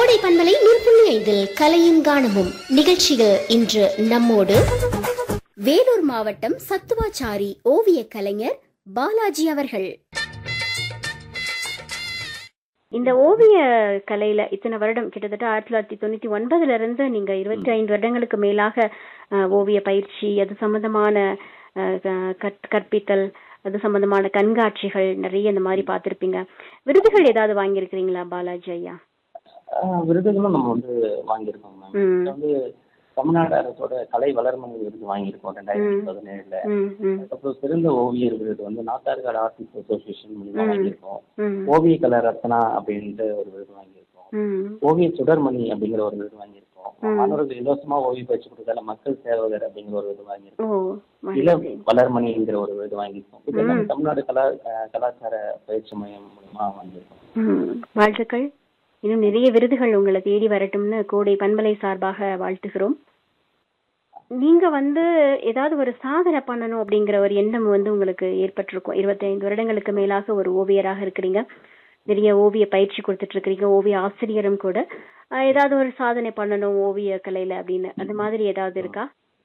கோடை பண்பலை நூற்புள்ளி ஐந்தில் கலையும் கானமும் நிகழ்ச்சிகள் இன்று நம்மோடு வேலூர் மாவட்டம் சத்துவாச்சாரி ஓவிய கலைஞர் பாலாஜி அவர்கள் இந்த ஓவிய கலையில இத்தனை வருடம் கிட்டத்தட்ட ஆயிரத்தி தொள்ளாயிரத்தி தொண்ணூத்தி ஒன்பதுல இருந்து நீங்க இருபத்தி ஐந்து வருடங்களுக்கு மேலாக அஹ், ஓவிய பயிற்சி அது சம்பந்தமான அஹ், க- கற்- கற்பித்தல் அது சம்பந்தமான கண்காட்சிகள் நிறைய இந்த மாதிரி பார்த்திருப்பீங்க விருதுகள் ஏதாவது வாங்கியிருக்கிறீங்களா பாலாஜி ஐயா ஆஹ் விருதுகளும் நம்ம வந்து வாங்கியிருக்கோம் மேம் ம். இதுல வந்து தமிழ்நாடு அரசோட கலை வளர்மணி விருது வாங்கியிருக்கோம் ரெண்டாயிரத்தி ம். பதினேழுல ம் ம் அப்புறம் சிறந்த ஓவியர் விருது வந்து நாத்தார்காடு ஆர்டிஸ்ட் அசோசியேஷன் மூலியமா ம். வாங்கியிருக்கோம் ம் ஓவிய கலை ரத்னா அப்படின்ட்டு ஒரு விருது வாங்கியிருக்கோம் ம் ஓவிய சுடர்மணி அப்படிங்கிற ஒரு விருது வாங்கியிருக்கோம் ம். மாணவர்கள் இலவசமா ஓவிய பயிற்சி கொடுக்கல மக்கள் சேவகர் அப்படிங்கிற ஒரு விருது ஓ வாங்கியிருக்கோம் இள மகிழ்ச்சி. வளர்மணிங்கிற ஒரு விருது வாங்கியிருக்கோம் இது எல்லாமே ம். தமிழ்நாடு கலா ஆஹ் கலாச்சார பயிற்சி மையம் மூலியமா வாங்கியிருக்கோம் ம் வாழ்த்துக்கள் இன்னும் நிறைய விருதுகள் உங்களை தேடி வரட்டும்னு கோடை பண்பலை சார்பாக வாழ்த்துகிறோம் நீங்க வந்து ஏதாவது ஒரு சாதனை பண்ணணும் அப்படிங்கிற ஒரு எண்ணம் வந்து உங்களுக்கு ஏற்பட்டிருக்கும் இருபத்தைந்து வருடங்களுக்கு மேலாக ஒரு ஓவியராக இருக்கிறீங்க நிறைய ஓவிய பயிற்சி கொடுத்துட்டு இருக்கிறீங்க ஓவிய ஆசிரியரும் கூட அஹ், ஏதாவது ஒரு சாதனை பண்ணணும் ஓவிய கலையில அப்படின்னு அந்த மாதிரி ஏதாவது இருக்கா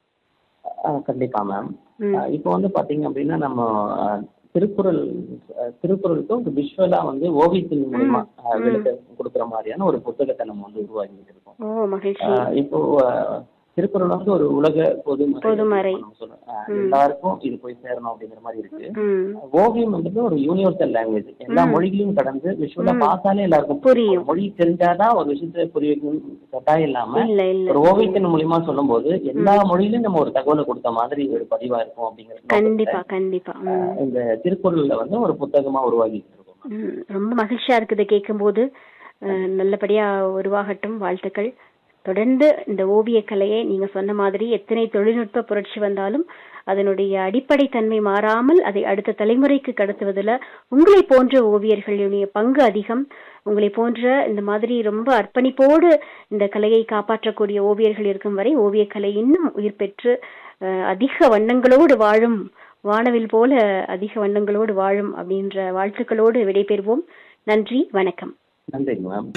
ஆஹ் கண்டிப்பா மேம் ம். இப்போ வந்து பாத்தீங்க அப்படின்னா நம்ம ஆஹ், திருக்குறள் ஆஹ், திருக்குறளுக்கு ஒரு விஷுவலா வந்து ஓவியத்தின் மூலமா ஆஹ், ம். விளக்க கொடுக்குற மாதிரியான ஒரு புத்தகத்தை நம்ம வந்து உருவாக்கிட்டு இருக்கோம் ஓ மகிழ்ச்சி ஆஹ், இப்போ ஆஹ், திருக்குறள் வந்து ஒரு உலக பொதுமறை பொதுமறை. நம்ம சொல்றோம். ஆஹ், ம். எல்லாருக்கும் இது போய் சேரணும் அப்படிங்கிற மாதிரி இருக்கு ம் ஓவியம் வந்து ஒரு யூனிவர்சல் லாங்குவேஜ் எல்லா ம். மொழிகளையும் கடந்து விஷுவலா ம். பார்த்தாலே எல்லாருக்கும் புரியும். ஒரு மொழி தெரிஞ்சாதான் ஒரு விஷயத்தை புரிய வைக்கணும் கட்டாயம் இல்லாம இல்ல இல்ல ஒரு ஓவியத்தின் மூலியமா சொல்லும்போது எல்லா மொழியிலும் நம்ம ஒரு தகவலை கொடுத்த மாதிரி ஒரு பதிவா இருக்கும் அப்படிங்கிறது கண்டிப்பா கண்டிப்பா ம் இந்த திருக்குறள்ல வந்து ஒரு புத்தகமா உருவாக்கிட்டு இருக்கோம் ம், ரொம்ப மகிழ்ச்சியா இருக்குது கேட்கும்போது அஹ், நல்லபடியா உருவாகட்டும் வாழ்த்துக்கள் தொடர்ந்து இந்த ஓவிய கலையை நீங்க சொன்ன மாதிரி எத்தனை தொழில்நுட்ப புரட்சி வந்தாலும் அதனுடைய அடிப்படை தன்மை மாறாமல் அதை அடுத்த தலைமுறைக்கு கடத்துவதில் உங்களை போன்ற ஓவியர்களுடைய பங்கு அதிகம் உங்களை போன்ற இந்த மாதிரி ரொம்ப அர்ப்பணிப்போடு இந்த கலையை காப்பாற்றக்கூடிய ஓவியர்கள் இருக்கும் வரை ஓவியக்கலை இன்னும் உயிர் பெற்று அஹ், அதிக வண்ணங்களோடு வாழும் வானவில் போல அதிக வண்ணங்களோடு வாழும் அப்படின்ற வாழ்த்துக்களோடு விடைபெறுவோம் நன்றி வணக்கம் நன்றிங்க மேம்